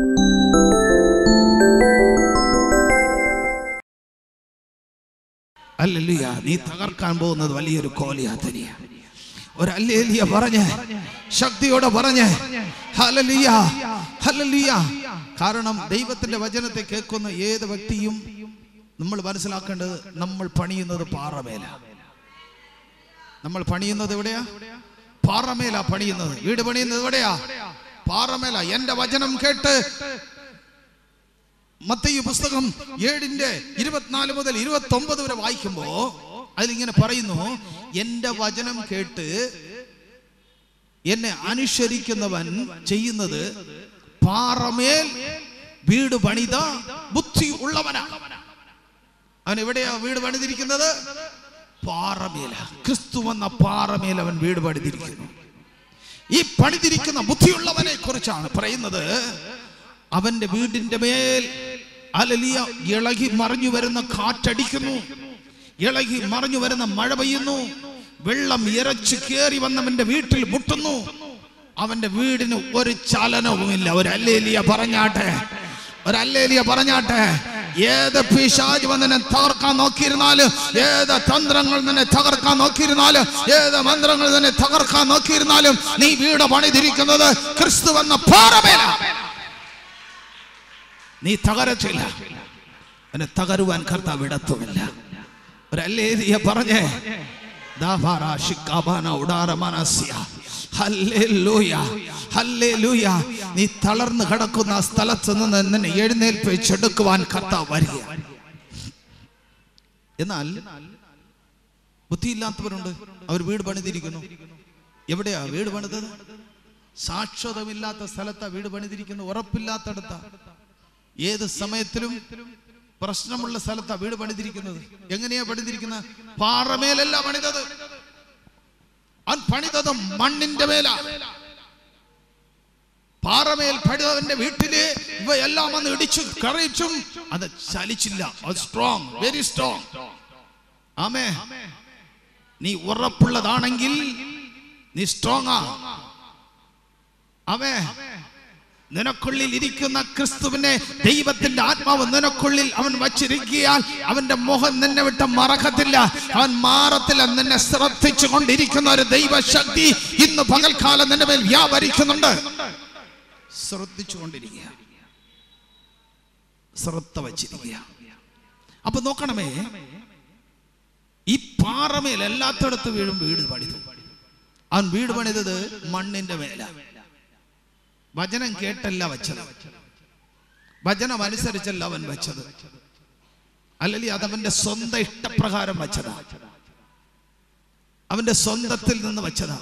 അല്ലല്ലിയ നീ തകർക്കാൻ പോകുന്നത് വലിയൊരു കോലിയാത്തനിയ ഒരു അല്ലേലിയ പറഞ്ഞ് ശക്തിയോടെ പറഞ്ഞ് ഹലലിയ ഹലലിയ കാരണം ദൈവത്തിന്റെ വചനത്തെ കേൾക്കുന്ന ഏത് വ്യക്തിയും നമ്മൾ മനസ്സിലാക്കേണ്ടത് നമ്മൾ പണിയുന്നത് പാറമേല നമ്മൾ പണിയുന്നത് എവിടെയാ പാറമേല പണിയുന്നത് വീട് പണിയുന്നത് എവിടെയാ പാറമേല എന്റെ വചനം കേട്ട് മത്തയ്യ പുസ്തകം ഏഴിന്റെ ഇരുപത്തിനാല് മുതൽ ഇരുപത്തി ഒമ്പത് വരെ വായിക്കുമ്പോ അതിലിങ്ങനെ പറയുന്നു എന്റെ വചനം കേട്ട് എന്നെ അനുസരിക്കുന്നവൻ ചെയ്യുന്നത് പാറമേൽ വീട് പണിത ബുദ്ധി ഉള്ളവനാ അവൻ എവിടെയാ വീട് പണിതിരിക്കുന്നത് പാറമേല ക്രിസ്തു വന്ന പാറമേൽ അവൻ വീട് പണിതിരിക്കുന്നു ഈ പണിതിരിക്കുന്ന ബുദ്ധിയുള്ളവനെ കുറിച്ചാണ് പറയുന്നത് അവന്റെ വീടിന്റെ മേൽ അലലിയ ഇളകി മറിഞ്ഞു വരുന്ന കാറ്റടിക്കുന്നു ഇളകി മറിഞ്ഞു വരുന്ന മഴ പെയ്യുന്നു വെള്ളം ഇരച്ചു കയറി വന്നവന്റെ വീട്ടിൽ മുട്ടുന്നു അവന്റെ വീടിന് ഒരു ചലനവുമില്ല ഒരു അല്ലേലിയ പറഞ്ഞാട്ടെ ഒരു അല്ലേലിയ പറഞ്ഞാട്ടെ ഏത് പിശാജ് വന്നിനെ തകർക്കാൻ നോക്കിയിരുന്നാലും ഏത് തന്ത്രങ്ങൾ നിന്നെ തകർക്കാൻ നോക്കിയിരുന്നാലും ഏത് മന്ത്രങ്ങൾ നിന്നെ തകർക്കാൻ നോക്കിയിരുന്നാലും നീ വീട് പണിതിരിക്കുന്നത് ക്രിസ്തു എന്ന പാറമേല നീ തകരത്തില്ല എന്നെ തകരുവാൻ കർത്താവ് ഇടത്തുമില്ല ഒരല്ലേലിയ പറഞ്ഞേ ദാഭാര ശിക്കാബാന ഉടാര മനസ്യ ഹല്ലേലൂയ ഹല്ലേലൂയ നീ തളർന്നു കിടക്കുന്ന ആ സ്ഥലത്ത് നിന്ന് നിന്നെ എഴുന്നേൽപ്പിച്ചെടുക്കുവാൻ കർത്താവ് വരിക എന്നാൽ ബുദ്ധിയില്ലാത്തവരുണ്ട് അവർ വീട് പണിതിരിക്കുന്നു എവിടെയാ വീട് പണിതത് സാക്ഷരമില്ലാത്ത സ്ഥലത്താ വീട് പണിതിരിക്കുന്നു ഉറപ്പില്ലാത്തടത്താ ഏത് സമയത്തിലും പ്രശ്നമുള്ള സ്ഥലത്താ വീട് പണിതിരിക്കുന്നത് എങ്ങനെയാ പണിതിരിക്കുന്നത് പാറമേലല്ല പണിതത് അവൻ പണിതത് മണ്ണിന്റെ മേല പാറമേൽ പണിതവന്റെ വീട്ടില് ഇവയെല്ലാം വന്ന് ഇടിച്ചു കറിയിച്ചും അത് ചലിച്ചില്ല അത് സ്ട്രോങ് വെരി സ്ട്രോങ് ആമേ നീ ഉറപ്പുള്ളതാണെങ്കിൽ നീ സ്ട്രോങ് ആ അവേ നിനക്കുള്ളിൽ ഇരിക്കുന്ന ക്രിസ്തുവിനെ ദൈവത്തിന്റെ ആത്മാവ് നിനക്കുള്ളിൽ അവൻ വച്ചിരിക്കിയാൽ അവന്റെ മുഖം നിന്നെ വിട്ട് മറക്കത്തില്ല അവൻ മാറത്തില്ല നിന്നെ ശ്രദ്ധിച്ചു കൊണ്ടിരിക്കുന്ന ഒരു ദൈവശക്തി ഇന്ന് പകൽക്കാലം നിന്റെ മേൽ വ്യാപരിക്കുന്നുണ്ട് ശ്രദ്ധിച്ചു കൊണ്ടിരിക്കുക ശ്രദ്ധ വച്ചിരിക്കുക അപ്പൊ നോക്കണമേ ഈ പാറമേൽ എല്ലാത്തടത്ത് വീടും വീട് പണിതു അവൻ വീട് പണിതത് മണ്ണിന്റെ മേല വചനം കേട്ടല്ല വച്ചത് വചനം അനുസരിച്ചല്ല അവൻ വെച്ചത് അല്ലെങ്കിൽ അതവന്റെ സ്വന്തം ഇഷ്ടപ്രകാരം വച്ചതാ അവന്റെ സ്വന്തത്തിൽ നിന്ന് വെച്ചതാ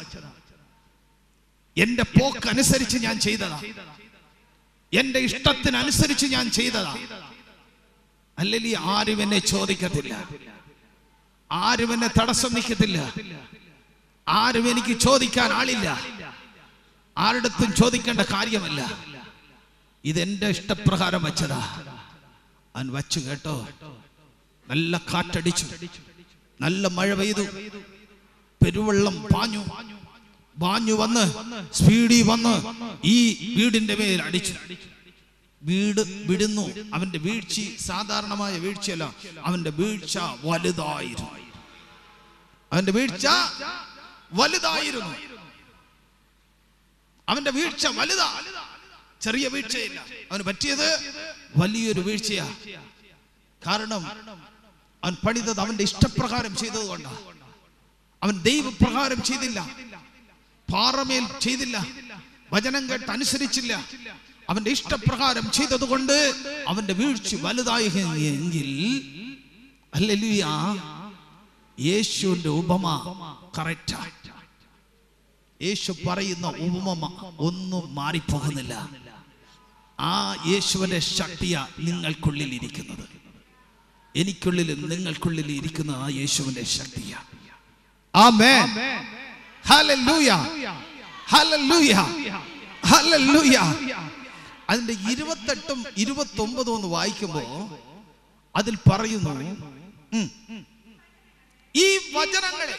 എന്റെ പോക്കനുസരിച്ച് ഞാൻ ചെയ്തതാ എന്റെ ഇഷ്ടത്തിനനുസരിച്ച് ഞാൻ ചെയ്തതാ അല്ലെങ്കിൽ ആരും എന്നെ ചോദിക്കത്തില്ല ആരും എന്നെ തടസ്സം നിൽക്കത്തില്ല ആരും എനിക്ക് ചോദിക്കാൻ ആളില്ല ആരുടെത്തും ചോദിക്കേണ്ട കാര്യമല്ല ഇതെന്റെ ഇഷ്ടപ്രകാരം വെച്ചതാ അവൻ വച്ചു കേട്ടോ നല്ല കാറ്റടിച്ചു നല്ല മഴ പെയ്തു പെരുവെള്ളം പാഞ്ഞു പാഞ്ഞു വന്ന് സ്പീഡി വന്ന് ഈ വീടിന്റെ മേൽ അടിച്ചു വീട് വിടുന്നു അവന്റെ വീഴ്ച സാധാരണമായ വീഴ്ചയല്ല അവന്റെ വീഴ്ച വലുതായിരുന്നു അവന്റെ വീഴ്ച വലുതായിരുന്നു അവന്റെ വീഴ്ച വലുതാ ചെറിയ വീഴ്ചയില്ല അവന് പറ്റിയത് വലിയൊരു വീഴ്ചയാ കാരണം അവൻ പണിതത് അവന്റെ ഇഷ്ടപ്രകാരം ചെയ്തത് കൊണ്ടാ അവൻ ദൈവപ്രകാരം ചെയ്തില്ല പാറമേൽ ചെയ്തില്ല വചനം കേട്ട് അനുസരിച്ചില്ല അവന്റെ ഇഷ്ടപ്രകാരം ചെയ്തത് കൊണ്ട് അവന്റെ വീഴ്ച വലുതായി എങ്കിൽ അല്ലെലുയ യേശുവിന്റെ ഉപമ കറക്റ്റാ യേശു പറയുന്ന ഉപമ ഒന്നും മാറിപ്പോകുന്നില്ല ആ യേശുവിന്റെ ശക്തിയ നിങ്ങൾക്കുള്ളിൽ ഇരിക്കുന്നത് എനിക്കുള്ളിലും നിങ്ങൾക്കുള്ളിൽ ഇരിക്കുന്ന ആ യേശുവിന്റെ ശക്തിയ ആമേൻ ഹല്ലേലൂയ ഹല്ലേലൂയ ഹല്ലേലൂയ അതിന്റെ ഇരുപത്തെട്ടും ഇരുപത്തി ഒമ്പതും ഒന്ന് വായിക്കുമ്പോ അതിൽ പറയുന്നു ഉം, ഈ വചനങ്ങളെ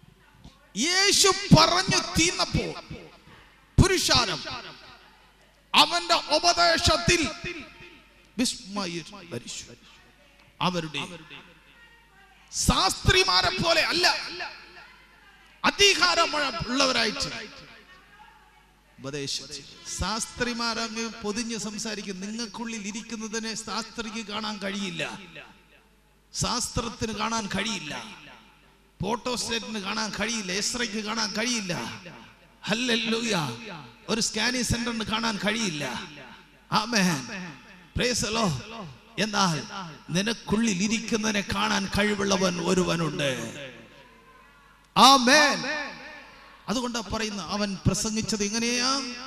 യേശു പറഞ്ഞു തീർന്നപ്പോ പുരുഷാരം അവന്റെ ഉപദേശത്തിൽ വിസ്മയിച്ചു അവരുടെ ശാസ്ത്രിമാരെ പോലെ അല്ല അധികാരമുള്ളവരായിട്ട് ഉപദേശിച്ചു ശാസ്ത്രിമാരങ്ങ് പൊതിഞ്ഞ് സംസാരിക്കും നിങ്ങൾക്കുള്ളിൽ ഇരിക്കുന്നതിനെ ശാസ്ത്രിക്ക് കാണാൻ കഴിയില്ല ശാസ്ത്രത്തിന് കാണാൻ കഴിയില്ല ഫോട്ടോസ്റ്റേറ്റിന് കാണാൻ കഴിയില്ല എസ്രയ്ക്ക് കാണാൻ കഴിയില്ല ഹല്ലേലൂയ ഒരു സ്കാനിങ് സെന്ററിന് കാണാൻ കഴിയില്ല ആമേൻ പ്രൈസ് ദി ലോർഡ്. എന്നാൽ നിനക്കുള്ളിൽ ഇരിക്കുന്നതിനെ കാണാൻ കഴിവുള്ളവൻ ഒരുവനുണ്ട് ആമേൻ അതുകൊണ്ടാ പറയുന്ന അവൻ പ്രസംഗിച്ചത് എങ്ങനെയാ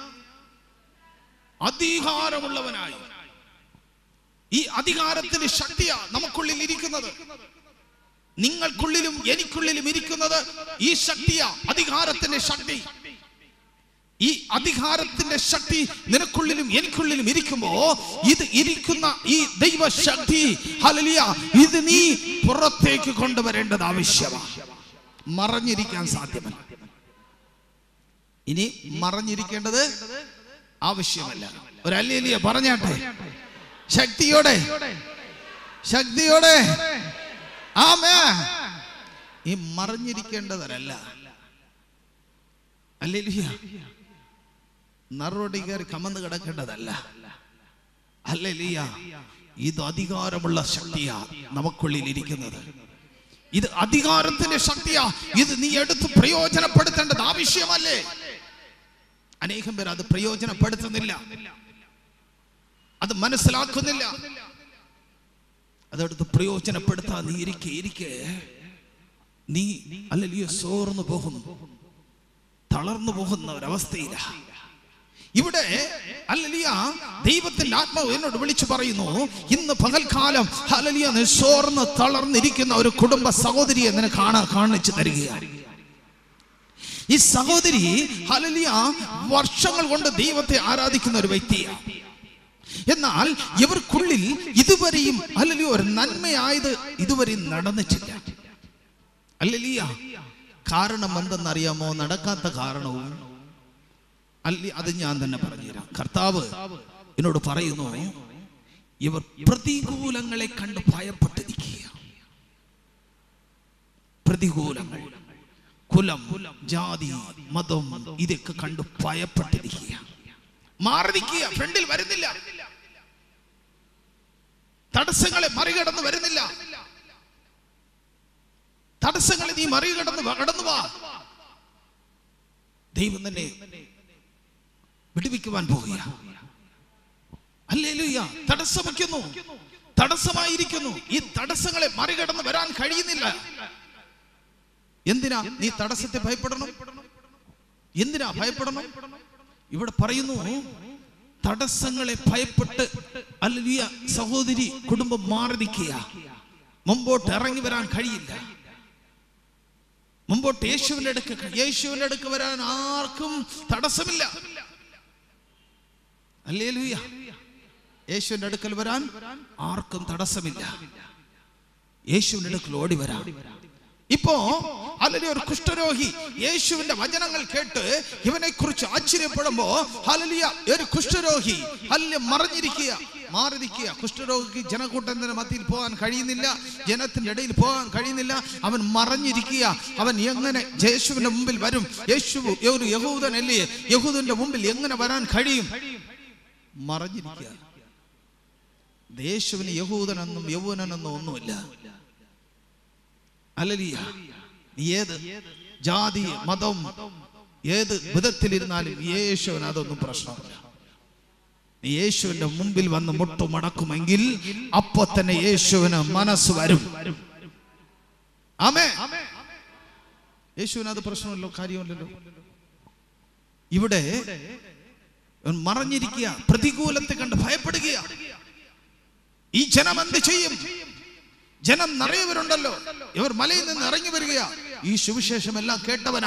അധികാരമുള്ളവനായി ഈ അധികാരത്തിന്റെ ശക്തിയാ നമുക്കുള്ളിൽ ഇരിക്കുന്നത് നിങ്ങൾക്കുള്ളിലും എനിക്കുള്ളിലും ഇരിക്കുന്നത് ഈ ശക്തിയാ അധികാരത്തിന്റെ ശക്തി ഈ അധികാരത്തിന്റെ ശക്തി നിനക്കുള്ളിലും എനിക്കുള്ളിലും ഇരിക്കുമ്പോ ഇത് ഇരിക്കുന്ന ഈ ദൈവശക്തി ഹല്ലേലൂയ ഇത് നീ പുറത്തേക്ക് കൊണ്ടുവരേണ്ടത് ആവശ്യമാണ് മറഞ്ഞിരിക്കാൻ സാധ്യമല്ല ഇനി മറഞ്ഞിരിക്കേണ്ടത് ആവശ്യമല്ല ഒരു അല്ലേലിയ പറഞ്ഞാട്ടെ ശക്തിയോടെ ശക്തിയോടെ ആമേ ഈ മറഞ്ഞിരിക്കേണ്ടതല്ല അല്ലേലിയ നറുവടി കയറി കമന്ന് കിടക്കേണ്ടതല്ല അല്ലേലിയ ഇത് അധികാരമുള്ള ശക്തിയാ നമുക്കുള്ളിൽ ഇരിക്കുന്നത് ഇത് അധികാരത്തിന്റെ ശക്തിയാ ഇത് നീ എടുത്ത് പ്രയോജനപ്പെടുത്തേണ്ടത് ആവശ്യമല്ലേ അനേകം പേർ അത് പ്രയോജനപ്പെടുത്തുന്നില്ല അത് മനസ്സിലാക്കുന്നില്ല അതെടുത്ത് പ്രയോജനപ്പെടുത്താൻ നീ ഇരിക്കെ ഇരിക്കെ നീ അല്ലല്ലയോ സോർന്നു പോകുന്നു തളർന്നു പോകുന്ന ഒരവസ്ഥയില ഇവിടെ അല്ലലിയ ദൈവത്തിന്റെ ആത്മാവ് എന്നോട് വിളിച്ചു പറയുന്നു ഇന്ന് പകൽക്കാലം അല്ലലിയ നിസ്സോർന്ന് തളർന്നിരിക്കുന്ന ഒരു കുടുംബ സഹോദരിയെ നിനക്ക് കാണാൻ കാണിച്ചു തരികയാണ് ഈ സഹോദരി ഹലലിയ വർഷങ്ങൾ കൊണ്ട് ദൈവത്തെ ആരാധിക്കുന്ന ഒരു വ്യക്തിയാണ് എന്നാൽ ഇവർക്കുള്ളിൽ ഇതുവരെയും അല്ലലിയോ ഒരു നന്മയായത് ഇതുവരെയും നടന്നിട്ടില്ല അല്ലലിയ കാരണം എന്തെന്നറിയാമോ നടക്കാത്ത കാരണവും അല്ല അത് ഞാൻ തന്നെ പറഞ്ഞുതരാം കർത്താവ് എന്നോട് പറയുന്നു ഇവർ പ്രതികൂലങ്ങളെ കണ്ട് ഭയപ്പെട്ടിരിക്കുക പ്രതികൂലങ്ങൾ കുലം ജാതി മതം ഇതൊക്കെ കണ്ട് ഭയപ്പെട്ടിരിക്കുക മാറി നിൽക്കുക ഫ്രണ്ടിൽ വരുന്നില്ല തടസ്സങ്ങളെ മറികടന്ന് വരുന്നില്ല തടസ്സങ്ങളെ നീ മറികടന്ന് വ- കടന്നു വാ ദൈവം തന്നെ വിടുവിക്കുവാൻ പോകുക അല്ലേലൂയ തടസ്സമിക്കുന്നു തടസ്സമായിരിക്കുന്നു ഈ തടസ്സങ്ങളെ മറികടന്ന് വരാൻ കഴിയുന്നില്ല എന്തിനാ നീ തടസ്സത്തെ ഭയപ്പെടണം എന്തിനാ ഭയപ്പെടണം ഇവിടെ പറയുന്നു തടസ്സങ്ങളെ ഭയപ്പെട്ട് അല്ലിയ സഹോദരി കുടുംബം മാറി നിൽക്കുക മുമ്പോട്ട് ഇറങ്ങി വരാൻ കഴിയില്ല മുമ്പോട്ട് യേശുവിന്റെ അടുക്ക് യേശുവിന്റെ അടുക്ക് വരാൻ ആർക്കും തടസ്സമില്ല അല്ലേലൂയ യേശുവിന്റെ അടുക്കൽ വരാൻ ആർക്കും തടസ്സമില്ല യേശുവിന്റെ അടുക്കൽ ഓടി വരാം ഇപ്പോ അല്ലെങ്കിൽ ഒരു കുഷ്ഠരോഗി യേശുവിന്റെ വചനങ്ങൾ കേട്ട് ഇവനെ കുറിച്ച് ആശ്ചര്യപ്പെടുമ്പോ ഹലലിയ ഒരു കുഷ്ഠരോഗി ഹല്യ മറിഞ്ഞിരിക്കുക മാറി നിൽക്കുക കുഷ്ഠരോഗിക്ക് ജനക്കൂട്ടത്തിന്റെ മധ്യയിൽ പോകാൻ കഴിയുന്നില്ല ജനത്തിന്റെ ഇടയിൽ പോകാൻ കഴിയുന്നില്ല അവൻ മറഞ്ഞിരിക്കുക അവൻ എങ്ങനെ യേശുവിന്റെ മുമ്പിൽ വരും യേശു ഒരു യഹൂദനല്ലേ യഹൂദന്റെ മുമ്പിൽ എങ്ങനെ വരാൻ കഴിയും മറഞ്ഞിരിക്കുക യേശുവിന് യഹൂദനെന്നും യൗവനെന്നും ഒന്നുമില്ല അല്ലലിയ നീ ഏത് ജാതി മതം ഏത് വിധത്തിലിരുന്നാലും യേശുവിന് അതൊന്നും പ്രശ്നമില്ല നീ യേശുവിന്റെ മുമ്പിൽ വന്ന് മുട്ടുമടക്കുമെങ്കിൽ അപ്പൊ തന്നെ യേശുവിന് മനസ്സ് വരും ആമേ യേശുവിന് അത് പ്രശ്നമല്ലോ കാര്യമല്ലല്ലോ ഇവിടെ അവൻ മറഞ്ഞിരിക്കുക പ്രതികൂലത്തെ കണ്ട് ഭയപ്പെടുക ഈ ജനം എന്ത് ചെയ്യും ജനം നിറയവരുണ്ടല്ലോ ഇവർ മലയിൽ നിന്ന് ഇറങ്ങി വരികയാ ഈ സുവിശേഷം എല്ലാം കേട്ടവനാ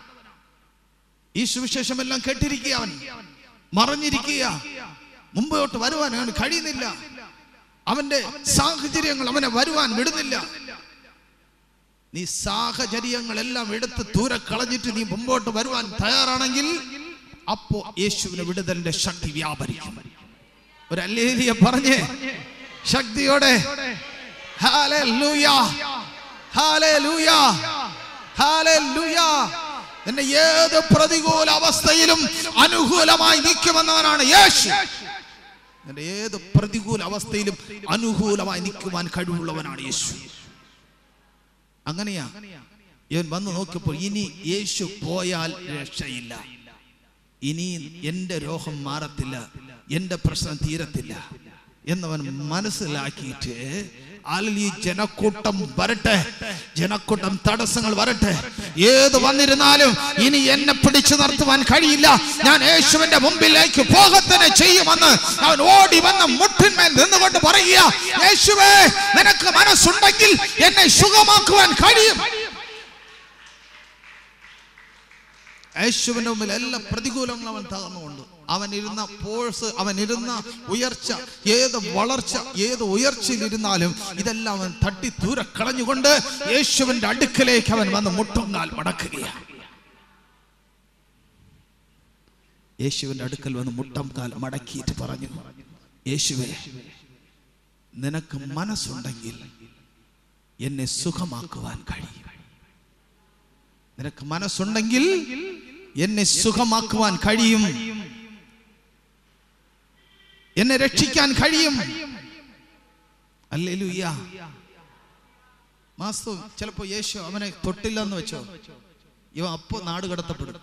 ഈ സുവിശേഷം എല്ലാം കേട്ടിരിക്കുക അവൻ മറഞ്ഞിരിക്കുക മുമ്പോട്ട് വരുവാൻ അവന് കഴിയുന്നില്ല അവന്റെ സാഹചര്യങ്ങൾ അവനെ വരുവാൻ വിടുന്നില്ല നീ സാഹചര്യങ്ങളെല്ലാം എടുത്ത് ദൂരെ കളഞ്ഞിട്ട് നീ മുമ്പോട്ട് വരുവാൻ തയ്യാറാണെങ്കിൽ അപ്പോ യേശുവിന് വിടുതലിന്റെ ശക്തി വ്യാപരിക്കും ഒരു അല്ലേലിയ പറഞ്ഞേ ശക്തിയോടെ ഹല്ലേലൂയ ഹല്ലേലൂയ ഹല്ലേലൂയ എന്നെ ഏത് പ്രതികൂല അവസ്ഥയിലും അനുകൂലമായി നിൽക്കുമെന്നവനാണ് യേശു എന്റെ ഏത് പ്രതികൂല അവസ്ഥയിലും അനുകൂലമായി നിൽക്കുവാൻ കഴിവുള്ളവനാണ് യേശു അങ്ങനെയാ ഇവൻ വന്ന് നോക്കിയപ്പോൾ ഇനി യേശു പോയാൽ രക്ഷയില്ല ഇനി എന്റെ രോഗം മാറത്തില്ല എന്റെ പ്രശ്നം തീരത്തില്ല എന്നവൻ മനസ്സിലാക്കിയിട്ട് ആലിൽ ഈ ജനക്കൂട്ടം വരട്ടെ ജനക്കൂട്ടം തടസ്സങ്ങൾ വരട്ടെ ഏത് വന്നിരുന്നാലും ഇനി എന്നെ പിടിച്ചു നിർത്തുവാൻ കഴിയില്ല ഞാൻ യേശുവിന്റെ മുമ്പിലേക്ക് പോകത്തന്നെ ചെയ്യുമെന്ന് അവൻ ഓടി വന്ന മുട്ടിന്മേൽ നിന്നുകൊണ്ട് പറയുക യേശുവേ നിനക്ക് മനസ്സുണ്ടെങ്കിൽ എന്നെ സുഖമാക്കുവാൻ കഴിയും യേശുവിന്റെ മുമ്പിൽ എല്ലാ പ്രതികൂലങ്ങളും അവൻ തകർന്നുകൊണ്ട് അവൻ ഇരുന്ന പോഴ്സ് അവൻ ഇരുന്ന ഉയർച്ച ഏത് വളർച്ച ഏത് ഉയർച്ചയിൽ ഇരുന്നാലും ഇതെല്ലാം അവൻ തട്ടി ദൂരെ കളഞ്ഞുകൊണ്ട് യേശുവിന്റെ അടുക്കലേക്ക് അവൻ വന്ന് മുട്ടുന്നാൽ മടക്കുകയാണ് യേശുവിന്റെ അടുക്കൽ വന്ന് മുട്ടം കാൽ മടക്കിയിട്ട് പറഞ്ഞു യേശുവേ നിനക്ക് മനസ്സുണ്ടെങ്കിൽ എന്നെ സുഖമാക്കുവാൻ കഴിയും നിനക്ക് മനസ്സുണ്ടെങ്കിൽ എന്നെ സുഖമാക്കുവാൻ കഴിയും എന്നെ രക്ഷിക്കാൻ കഴിയും അല്ലേലൂയ്യ മാസ്തു ചിലപ്പോ യേശു അവനെ തൊട്ടില്ല എന്ന് വെച്ചോ ഇവ അപ്പോ നാട് കടത്തപ്പെടും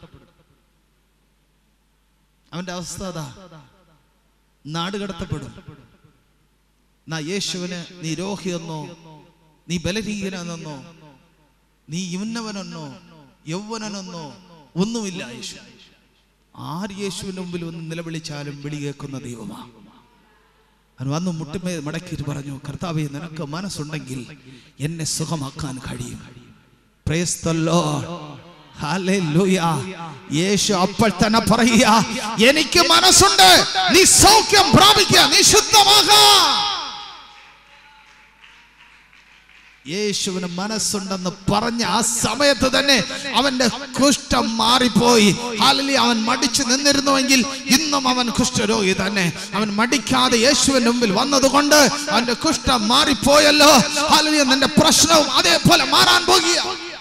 അവന്റെ അവസ്ഥ അതാ നാട് കടത്തപ്പെടും നാ യേശുവിന് നീ രോഹിയെന്നോ നീ ബലഹീനനെന്നോ നീ ഉന്നവനെന്നോ യൗവനനെന്നോ ഒന്നുമില്ല യേശു ആര് യേശുവിന്റെ മുമ്പിൽ ഒന്ന് നിലവിളിച്ചാലും വിളി കേൾക്കുന്ന ദൈവമാ അവൻ വന്ന് മുട്ടുമേ മടക്കിയിട്ട് പറഞ്ഞു കർത്താവെ നിനക്ക് മനസ്സുണ്ടെങ്കിൽ എന്നെ സുഖമാക്കാൻ കഴിയും Praise the Lord. Hallelujah. യേശു അപ്പോൾ തന്നെ പറയുക എനിക്ക് മനസ്സുണ്ട് നീ സൗഖ്യം പ്രാപിക്കുക നീ ശുദ്ധമാകാ യേശുവിന് മനസ്സുണ്ടെന്ന് പറഞ്ഞ ആ സമയത്ത് തന്നെ അവന്റെ കുഷ്ഠം മാറിപ്പോയി ഹാലലി അവൻ മടിച്ചു നിന്നിരുന്നുവെങ്കിൽ ഇന്നും അവൻ കുഷ്ഠരോഗി തന്നെ അവൻ മടിക്കാതെ യേശുവിന്റെ മുമ്പിൽ വന്നതുകൊണ്ട് അവന്റെ കുഷ്ഠം മാറിപ്പോയല്ലോ ഹാലലി നിന്റെ പ്രശ്നവും അതേപോലെ മാറാൻ പോകുക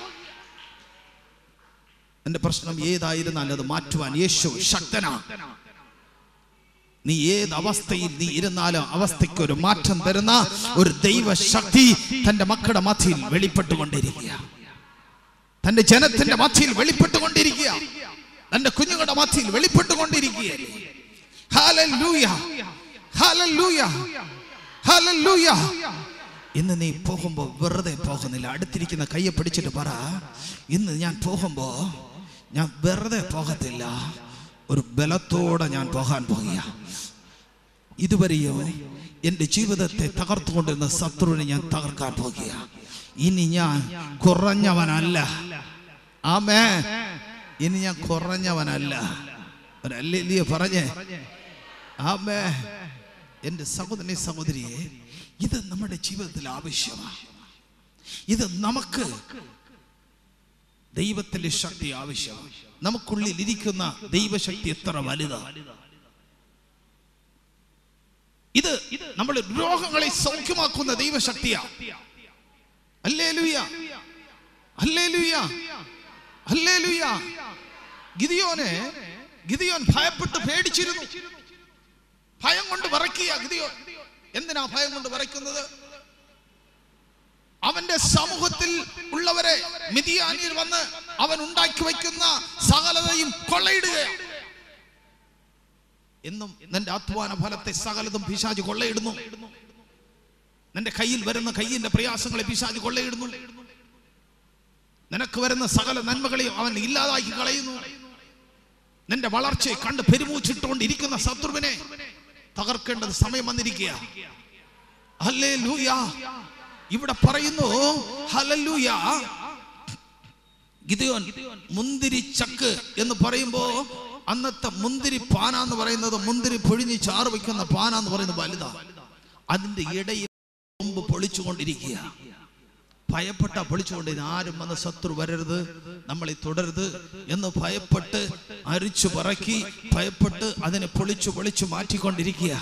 എന്റെ പ്രശ്നം ഏതായിരുന്നാലും അത് മാറ്റുവാൻ യേശു ശക്തനാണ് നീ ഏത് അവസ്ഥയിൽ നീ ഇരുന്നാലും അവസ്ഥയ്ക്ക് ഒരു മാറ്റം തരുന്ന ഒരു ദൈവശക്തി തന്റെ മക്കളുടെ മധ്യയിൽ വെളിപ്പെട്ടുകൊണ്ടിരിക്കുക തന്റെ ജനത്തിന്റെ മധ്യയിൽ വെളിപ്പെട്ടുകൊണ്ടിരിക്കുക തന്റെ കുഞ്ഞുങ്ങളുടെ മധ്യയിൽ വെളിപ്പെട്ടുകൊണ്ടിരിക്കുക ഹല്ലേലൂയ ഹല്ലേലൂയ ഹല്ലേലൂയ ഇന്ന് നീ പോകുമ്പോ വെറുതെ പോകുന്നില്ല അടുത്തിരിക്കുന്ന കയ്യെ പിടിച്ചിട്ട് പറ ഇന്ന് ഞാൻ പോകുമ്പോ ഞാൻ വെറുതെ പോകത്തില്ല ഒരു ബലത്തോടെ ഞാൻ പോകാൻ പോകുക ഇതുവരെയോ എൻ്റെ ജീവിതത്തെ തകർത്തുകൊണ്ടിരുന്ന ശത്രുവിനെ ഞാൻ തകർക്കാൻ പോകുക ഇനി ഞാൻ കുറഞ്ഞവനല്ല ആമേ ഇനി ഞാൻ കുറഞ്ഞവനല്ല ഒരല്ലേ പറഞ്ഞേ ആമേ എൻ്റെ സഹോദരനെ സഹോദരിയെ ഇത് നമ്മുടെ ജീവിതത്തിൽ ആവശ്യമാണ് ഇത് നമുക്ക് ദൈവത്തിന്റെ ശക്തി ആവശ്യമാണ് നമുക്കുള്ളിൽ ഇരിക്കുന്ന ദൈവശക്തി എത്ര വലുതാണ് ഇത് നമ്മൾ രോഗങ്ങളെ സൗഖ്യമാക്കുന്ന ദൈവശക്തിയാ അല്ലേലൂയ അല്ലേലൂയ അല്ലേലൂയ ഗിദിയോനെ ഗിദിയോൻ ഭയപ്പെട്ട് പേടിച്ചിരുന്നു ഭയം കൊണ്ട് വിറയ്ക്കുക ഗിദിയോൻ എന്തിനാ ഭയം കൊണ്ട് വിറയ്ക്കുന്നത് അവന്റെ സമൂഹത്തിൽ ഉള്ളവരെ മിതിയാനിയിൽ വന്ന് അവൻ ഉണ്ടാക്കി വയ്ക്കുന്ന സകലതയും കൊള്ളയിടുകയാണ് എന്നും നിന്റെ അധ്വാന ഫലത്തെ സകലതും പിശാജ് കൊള്ളയിടുന്നു നിന്റെ കയ്യിൽ വരുന്ന കയ്യിന്റെ പ്രയാസങ്ങളെ പിശാജ് കൊള്ളയിടുന്നു നിനക്ക് വരുന്ന സകല നന്മകളെയും അവൻ ഇല്ലാതാക്കി കളയുന്നു നിന്റെ വളർച്ചയെ കണ്ട് പെരുമൂച്ചിട്ടുകൊണ്ടിരിക്കുന്ന ശത്രുവിനെ തകർക്കേണ്ടത് സമയം വന്നിരിക്കുക അല്ലേ ലൂയ ഇവിടെ പറയുന്നു ഹലല്ലൂയ ഗിദയോൻ മുന്തിരി ചക്ക് എന്ന് പറയുമ്പോ അന്നത്തെ മുന്തിരി പാന എന്ന് പറയുന്നത് മുന്തിരി പൊഴിഞ്ഞ് ചാറ് വയ്ക്കുന്ന പാന എന്ന് പറയുന്നത് വലുതാ അതിന്റെ ഇടയിൽ കൊമ്പ് പൊളിച്ചുകൊണ്ടിരിക്കുക ഭയപ്പെട്ട പൊളിച്ചുകൊണ്ട് ഇത് ആരും വന്ന് ശത്രു വരരുത് നമ്മളെ തുടരുത് എന്ന് ഭയപ്പെട്ട് അരിച്ചു പറക്കി ഭയപ്പെട്ട് അതിനെ പൊളിച്ചു പൊളിച്ചു മാറ്റിക്കൊണ്ടിരിക്കുക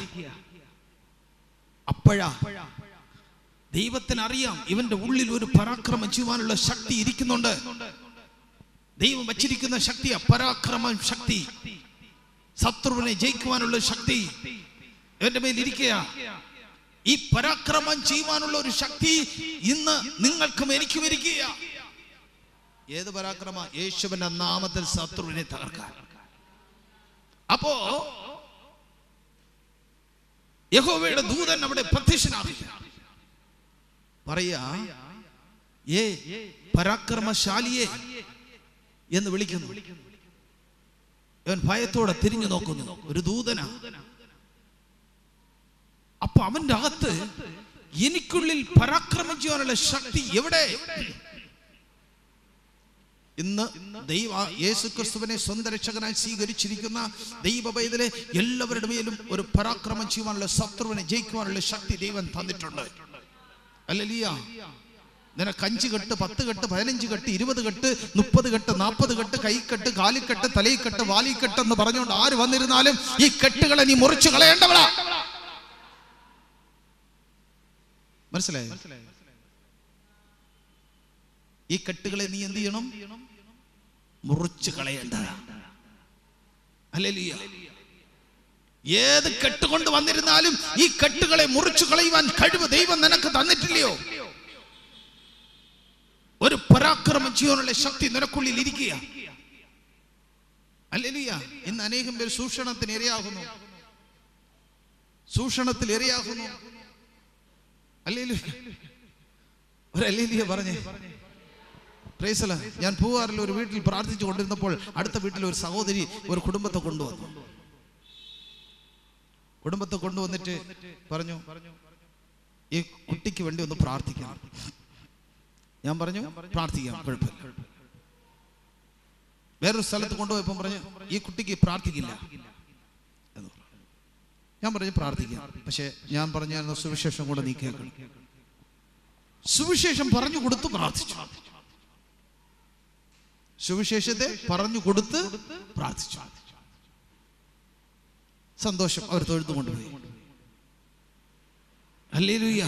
അപ്പോഴാ ദൈവത്തിന് അറിയാം ഇവന്റെ ഉള്ളിൽ ഒരു പരാക്രമം ചെയ്യുവാനുള്ള ശക്തി ഇരിക്കുന്നുണ്ട് ദൈവം വച്ചിരിക്കുന്ന ശക്തി പരാക്രമ ശക്തി ശത്രുവിനെ ജയിക്കുവാനുള്ള ശക്തി ഇവന്റെ മേൽ ഇരിക്കുക ഈ പരാക്രമം ചെയ്യുവാനുള്ള ഒരു ശക്തി ഇന്ന് നിങ്ങൾക്കും എനിക്കും ഇരിക്കുക ഏത് പരാക്രമ യേശുവിന്റെ നാമത്തിൽ ശത്രുവിനെ തകർക്കാൻ അപ്പോ യഹോവയുടെ ദൂതൻ അവിടെ പ്രത്യക്ഷനാകുക പറയാ ഏ പരാക്രമശാലിയെ എന്ന് വിളിക്കുന്നു അവൻ ഭയത്തോടെ തിരിഞ്ഞു നോക്കുന്നു ഒരു ദൂതന അപ്പൊ അവന്റെ അകത്ത് എനിക്കുള്ളിൽ പരാക്രമിക്കുവാനുള്ള ശക്തി എവിടെ ഇന്ന് ദൈവ യേശു ക്രിസ്തുവിനെ സ്വന്തം രക്ഷകനായി സ്വീകരിച്ചിരിക്കുന്ന ദൈവ പൈതലെ എല്ലാവരുടെ മേലും ഒരു പരാക്രമം ചെയ്യുവാനുള്ള ശത്രുവിനെ ജയിക്കുവാനുള്ള ശക്തി ദൈവം തന്നിട്ടുണ്ട് അല്ലലിയ നിനക്ക് അഞ്ച് കെട്ട് പത്ത് കെട്ട് പതിനഞ്ച് കെട്ട് ഇരുപത് കെട്ട് മുപ്പത് കെട്ട് നാൽപ്പത് കെട്ട് കൈക്കെട്ട് കാലിക്കെട്ട് തലയിക്കെട്ട് വാലിക്കെട്ട് എന്ന് പറഞ്ഞുകൊണ്ട് ആര് വന്നിരുന്നാലും ഈ കെട്ടുകളെ നീ മുറിച്ചു കളയേണ്ടവളാ മനസ്സിലായോ ഈ കെട്ടുകളെ നീ എന്ത് ചെയ്യണം മുറിച്ചു കളയേണ്ട അല്ലലിയ ഏത് കെട്ടുകൊണ്ട് വന്നിരുന്നാലും ഈ കെട്ടുകളെ മുറിച്ചു കളയുവാൻ കഴിവ് ദൈവം നിനക്ക് തന്നിട്ടില്ലയോ ഒരു പരാക്രമം ചെയ്യാനുള്ള ശക്തി നിനക്കുള്ളിൽ ഇരിക്കുക അല്ലലിയ ഇന്ന് അനേകം പേർ സൂഷണത്തിന് ഇരയാകുന്നു സൂഷണത്തിൽ ഇരയാകുന്നു അല്ലേലു ഒരു അല്ലേലിയ പറഞ്ഞേ പ്രേസല ഞാൻ പൂവാറിൽ ഒരു വീട്ടിൽ പ്രാർത്ഥിച്ചു കൊണ്ടിരുന്നപ്പോൾ അടുത്ത വീട്ടിൽ ഒരു സഹോദരി ഒരു കുടുംബത്തെ കൊണ്ടുവന്നു കുടുംബത്തെ കൊണ്ടുവന്നിട്ട് പറഞ്ഞു ഈ കുട്ടിക്ക് വേണ്ടി ഒന്ന് പ്രാർത്ഥിക്കണം ഞാൻ പറഞ്ഞു പ്രാർത്ഥിക്കാം കുഴപ്പമില്ല വേറൊരു സ്ഥലത്ത് കൊണ്ടുപോയപ്പോൾ പറഞ്ഞു ഈ കുട്ടിക്ക് പ്രാർത്ഥിക്കില്ല എന്ന് പറഞ്ഞു. ഞാൻ പറഞ്ഞു പ്രാർത്ഥിക്കാം പക്ഷെ ഞാൻ പറഞ്ഞായിരുന്നു സുവിശേഷം കൂടെ നീ കേൾക്കണം സുവിശേഷം പറഞ്ഞു കൊടുത്ത് പ്രാർത്ഥിച്ചു സുവിശേഷത്തെ പറഞ്ഞു കൊടുത്ത് പ്രാർത്ഥിച്ചു സന്തോഷം അവർ തൊഴുതു കൊണ്ടുപോയി ഹല്ലേലൂയ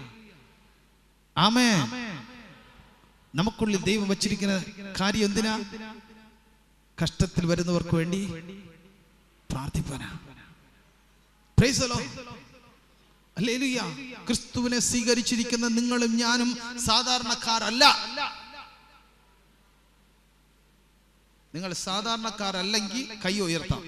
ആമേ നമുക്കുള്ളിൽ ദൈവം വച്ചിരിക്കുന്ന കാര്യം എന്തിനാ കഷ്ടത്തിൽ വരുന്നവർക്ക് വേണ്ടി പ്രാർത്ഥിപ്പാനാ Praise the Lord. ഹല്ലേലൂയ. ക്രിസ്തുവിനെ സ്വീകരിച്ചിരിക്കുന്ന നിങ്ങളും ഞാനും സാധാരണക്കാരല്ല നിങ്ങൾ സാധാരണക്കാരല്ലെങ്കിൽ കൈ ഉയർത്താം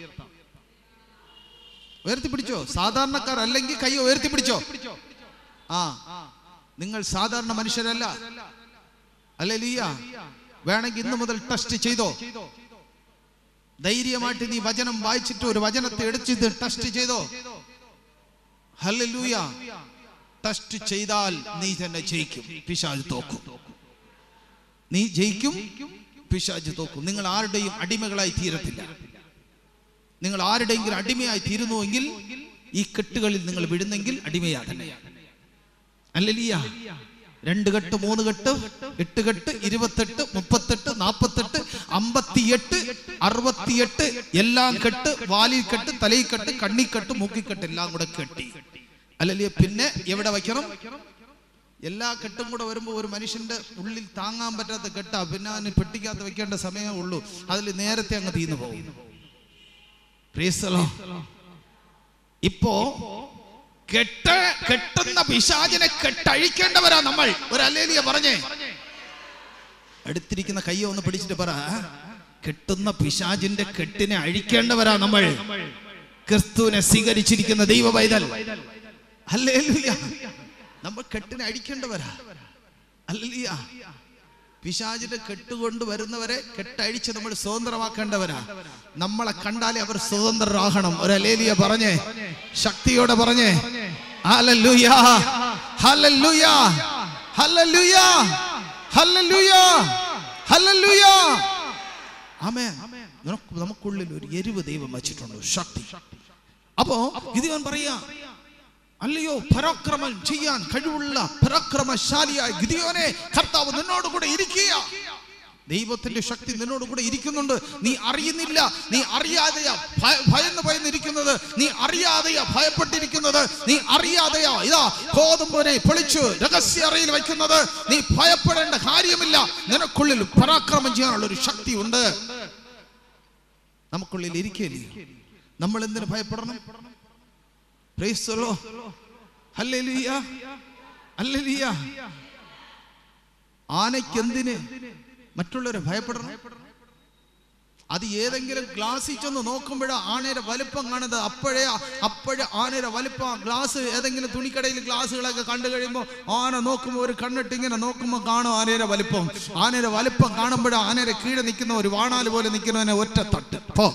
ഉയർത്തി പിടിച്ചോ സാധാരണക്കാരല്ലെങ്കിൽ കൈ ഉയർത്തി പിടിച്ചോ ആ നിങ്ങൾ സാധാരണ മനുഷ്യരല്ല അല്ലേലൂയ വേണമെങ്കിൽ ഇന്ന് മുതൽ ടെസ്റ്റ് ചെയ്തോ ധൈര്യമായിട്ട് നീ വചനം വായിച്ചിട്ട് ഒരു വചനത്തെ എടുത്തിട്ട് ടെസ്റ്റ് ചെയ്തോ ഹല്ലേലൂയ ടെസ്റ്റ് ചെയ്താൽ നീ തന്നെ ജയിക്കും പിശാജ് തോക്കും നീ ജയിക്കും പിശാജ് തോക്കും നിങ്ങൾ ആരുടെയും അടിമകളായി തീരത്തില്ല നിങ്ങൾ ആരുടെയെങ്കിലും അടിമയായി തീരുന്നുവെങ്കിൽ ഈ കെട്ടുകളിൽ നിങ്ങൾ വിടുന്നെങ്കിൽ അടിമയാ തന്നെ അല്ലലിയ രണ്ട് കെട്ട് മൂന്ന് കെട്ട് എട്ട് കെട്ട് ഇരുപത്തെട്ട് മുപ്പത്തെട്ട് നാപ്പത്തെട്ട് അമ്പത്തിയെട്ട് അറുപത്തിയെട്ട് എല്ലാം കെട്ട് വാലിൽ കെട്ട് തലയിൽ കെട്ട് കണ്ണിക്കെട്ട് മൂക്കിക്കെട്ട് എല്ലാം കൂടെ കെട്ടി അല്ലല്ലേ പിന്നെ എവിടെ വയ്ക്കണം എല്ലാ കെട്ടും കൂടെ വരുമ്പോൾ ഒരു മനുഷ്യന്റെ ഉള്ളിൽ താങ്ങാൻ പറ്റാത്ത കെട്ടാ പിന്നെ അതിന് പെട്ടിക്കകത്ത് വെക്കേണ്ട സമയമേ ഉള്ളൂ അതിൽ നേരത്തെ അങ്ങ് തീർന്നു പോകും Praise the Lord. ഇപ്പോ കെട്ട കെട്ടുന്ന പിശാചിനെ കെട്ടഴിക്കേണ്ടവരാ നമ്മൾ ഒരു അല്ലേലിയ പറഞ്ഞേ അടുത്തിരിക്കുന്ന കയ്യെ ഒന്ന് പിടിച്ചിട്ട് പറ കെട്ടുന്ന പിശാചിന്റെ കെട്ടിനെ അഴിക്കേണ്ടവരാ നമ്മൾ ക്രിസ്തുവിനെ സ്വീകരിച്ചിരിക്കുന്ന ദൈവ പൈതൽ അല്ലേലിയ നമ്മൾ കെട്ടിനെ അഴിക്കേണ്ടവരാ അല്ലേലിയ പിശാചിന്റെ കെട്ടുകൊണ്ട് വരുന്നവരെ കെട്ടഴിച്ച് നമ്മൾ സ്വതന്ത്രമാക്കേണ്ടവരാ നമ്മളെ കണ്ടാലേ അവർ സ്വതന്ത്രരാകണം ഒരു അലേലിയ പറഞ്ഞേ ശക്തിയോടെ പറഞ്ഞേ hallelujah hallelujah hallelujah hallelujah hallelujah amen നമുക്ക് നമുക്കുള്ളിൽ ഒരു എരിവ് ദൈവം വച്ചിട്ടുണ്ട് ശക്തി അപ്പോ ഇത് ഞാൻ പറയാ അല്ലയോ പരാക്രമം ചെയ്യാൻ കഴിവുള്ള പരാക്രമശാലിയായ ഗിദിയോനെ കർത്താവ് നിന്നോട് കൂടെ ഇരിക്കുക ദൈവത്തിന്റെ ശക്തി നിന്നോട് കൂടെ ഇരിക്കുന്നുണ്ട് നീ അറിയുന്നില്ല നീ അറിയാതെയാ ഭയ- ഭയന്ന് ഭയന്നിരിക്കുന്നത് നീ അറിയാതെയാ ഭയപ്പെട്ടിരിക്കുന്നത് നീ അറിയാതെയാ ഇതാ കോതമ്പനെ പൊളിച്ചു രഹസ്യ അറയിൽ വയ്ക്കുന്നത് നീ ഭയപ്പെടേണ്ട കാര്യമില്ല നിനക്കുള്ളിൽ പരാക്രമം ചെയ്യാനുള്ള ഒരു ശക്തി ഉണ്ട് നമുക്കുള്ളിൽ ഇരിക്കല്ലേ നമ്മൾ എന്തിനു ഭയപ്പെടണം Praise the Lord. Hallelujah. Hallelujah. ആനയ്ക്ക് എന്തിന് മറ്റുള്ളവരെ ഭയപ്പെടണം അത് ഏതെങ്കിലും ഗ്ലാസ്സിൽ ചെന്ന് നോക്കുമ്പോഴാ ആനയുടെ വലിപ്പം കാണുന്നത് അപ്പോഴേ അപ്പോഴേ ആനയുടെ വലിപ്പം ഗ്ലാസ് ഏതെങ്കിലും തുണിക്കടയിൽ ഗ്ലാസ്സുകളൊക്കെ കണ്ടു കഴിയുമ്പോൾ ആന നോക്കുമ്പോൾ ഒരു കണ്ണിട്ട് ഇങ്ങനെ നോക്കുമ്പോൾ കാണും ആനയുടെ വലിപ്പം ആനയുടെ വലിപ്പം കാണുമ്പോഴാ ആനയുടെ കീഴെ നിൽക്കുന്ന ഒരു വാണാല് പോലെ നിൽക്കുന്നവനെ ഒറ്റ തട്ട് പോ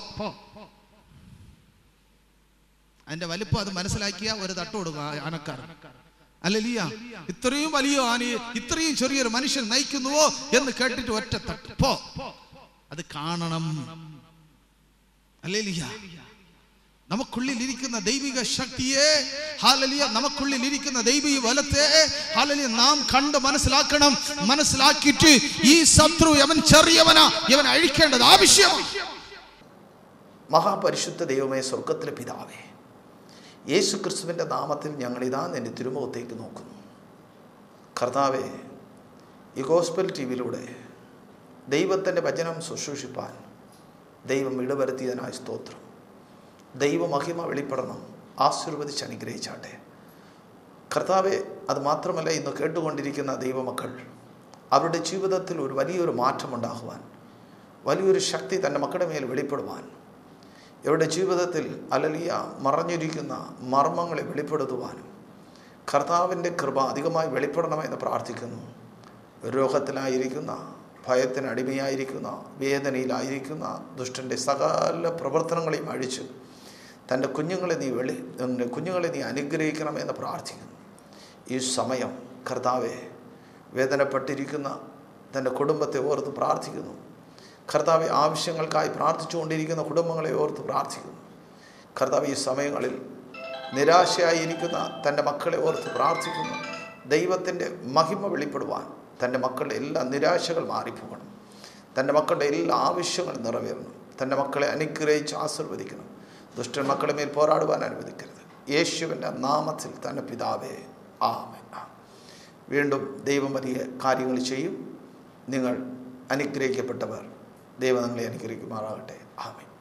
അതിന്റെ വലിപ്പം അത് മനസ്സിലാക്കിയ ഒരു തട്ട് കൊടുക്കുക ആനക്കാരൻ അല്ലലിയ ഇത്രയും വലിയ ആനയെ ഇത്രയും ചെറിയൊരു മനുഷ്യൻ നയിക്കുന്നുവോ എന്ന് കേട്ടിട്ട് ഒറ്റ തട്ട് പോ അത് കാണണം അല്ലേലിയ നമുക്കുള്ളിൽ ഇരിക്കുന്ന ദൈവിക ശക്തിയെ ഹാലലിയ നമുക്കുള്ളിൽ ഇരിക്കുന്ന ദൈവിക ബലത്തെ ഹാലലിയ നാം കണ്ട് മനസ്സിലാക്കണം മനസ്സിലാക്കിയിട്ട് ഈ ശത്രു അവൻ ചെറിയവനാ ഇവൻ അഴിക്കേണ്ടത് ആവശ്യമാണ് മഹാപരിശുദ്ധ ദൈവമേ സ്വർഗത്തിലെ പിതാവേ യേശു ക്രിസ്തുവിൻ്റെ നാമത്തിൽ ഞങ്ങളിതാ നിന്റെ തിരുമുഖത്തേക്ക് നോക്കുന്നു കർത്താവെ ഈ ഗോസ്പൽ ടി വിയിലൂടെ ദൈവത്തിൻ്റെ വചനം ശുശ്രൂഷിപ്പാൻ ദൈവം ഇടവരുത്തിയതിനായി സ്തോത്രം ദൈവമഹിമ വെളിപ്പെടണം ആശീർവദിച്ച് അനുഗ്രഹിച്ചാട്ടെ കർത്താവെ അത് മാത്രമല്ല ഇന്ന് കേട്ടുകൊണ്ടിരിക്കുന്ന ദൈവമക്കൾ അവരുടെ ജീവിതത്തിൽ ഒരു വലിയൊരു മാറ്റമുണ്ടാകുവാൻ വലിയൊരു ശക്തി തൻ്റെ മക്കളുടെ മേൽ വെളിപ്പെടുവാൻ ഇവരുടെ ജീവിതത്തിൽ അലലിയ മറഞ്ഞിരിക്കുന്ന മർമ്മങ്ങളെ വെളിപ്പെടുത്തുവാനും കർത്താവിൻ്റെ കൃപ അധികമായി വെളിപ്പെടണമെന്ന് പ്രാർത്ഥിക്കുന്നു രോഗത്തിലായിരിക്കുന്ന ഭയത്തിന് അടിമയായിരിക്കുന്ന വേദനയിലായിരിക്കുന്ന ദുഷ്ടൻ്റെ സകല പ്രവർത്തനങ്ങളെയും അഴിച്ച് തൻ്റെ കുഞ്ഞുങ്ങളെ നീ വെളി തൻ്റെ കുഞ്ഞുങ്ങളെ നീ അനുഗ്രഹിക്കണമെന്ന് പ്രാർത്ഥിക്കുന്നു ഈ സമയം കർത്താവെ വേദനപ്പെട്ടിരിക്കുന്ന തൻ്റെ കുടുംബത്തെ ഓർത്ത് പ്രാർത്ഥിക്കുന്നു കർത്താവ് ആവശ്യങ്ങൾക്കായി പ്രാർത്ഥിച്ചുകൊണ്ടിരിക്കുന്ന കുടുംബങ്ങളെ ഓർത്ത് പ്രാർത്ഥിക്കുന്നു കർത്താവ് ഈ സമയങ്ങളിൽ നിരാശയായിരിക്കുന്ന തൻ്റെ മക്കളെ ഓർത്ത് പ്രാർത്ഥിക്കുന്നു ദൈവത്തിൻ്റെ മഹിമ വെളിപ്പെടുവാൻ തൻ്റെ മക്കളുടെ എല്ലാ നിരാശകൾ മാറിപ്പോകണം തൻ്റെ മക്കളുടെ എല്ലാ ആവശ്യങ്ങളും നിറവേറണം തൻ്റെ മക്കളെ അനുഗ്രഹിച്ച് ആശീർവദിക്കണം ദുഷ്ടൻ മക്കളെ മേൽ പോരാടുവാൻ അനുവദിക്കരുത് യേശുവിൻ്റെ നാമത്തിൽ തന്നെ പിതാവേ ആമേൻ വീണ്ടും ദൈവം വലിയ കാര്യങ്ങൾ ചെയ്യും നിങ്ങൾ അനുഗ്രഹിക്കപ്പെട്ടവർ ദൈവം നിങ്ങളെ അനുഗ്രഹിക്കുമാറാകട്ടെ ആമേൻ